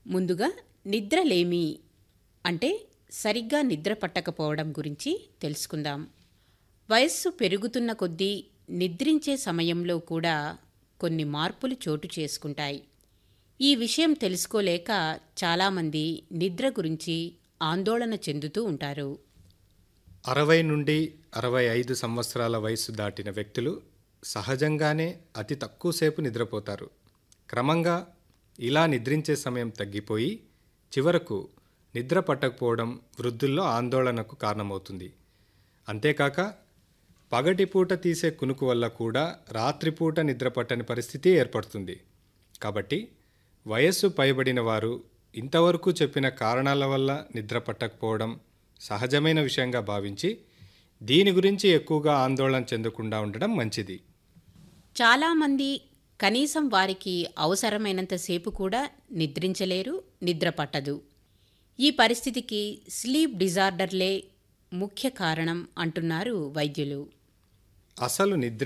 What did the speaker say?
ముందుగా నిద్రలేమి అంటే సరిగ్గా నిద్ర పట్టకపోవడం గురించి తెలుసుకుందాం వయస్సు పెరుగుతున్న కొద్దీ నిద్రించే సమయంలో కూడా కొన్ని మార్పులు చోటు చేసుకుంటాయి ఈ విషయం తెలుసుకోలేక చాలామంది నిద్ర గురించి ఆందోళన చెందుతూ ఉంటారు అరవై నుండి అరవై ఐదు సంవత్సరాల వయసు దాటిన వ్యక్తులు సహజంగానే అతి తక్కువసేపు నిద్రపోతారు క్రమంగా ఇలా నిద్రించే సమయం తగ్గిపోయి చివరకు నిద్ర పట్టకపోవడం వృద్ధుల్లో ఆందోళనకు కారణమవుతుంది అంతేకాక పగటిపూట తీసే కునుకు వల్ల కూడా రాత్రిపూట నిద్ర పట్టని పరిస్థితి ఏర్పడుతుంది కాబట్టి వయస్సు పైబడిన వారు ఇంతవరకు చెప్పిన కారణాల వల్ల నిద్ర పట్టకపోవడం సహజమైన విషయంగా భావించి దీని గురించి ఎక్కువగా ఆందోళన చెందకుండా ఉండడం మంచిది చాలామంది కనీసం వారికి అవసరమైనంతసేపు కూడా నిద్రించలేరు నిద్ర పట్టదు ఈ పరిస్థితికి స్లీప్ డిజార్డర్లే ముఖ్య కారణం అంటున్నారు వైద్యులు అసలు నిద్ర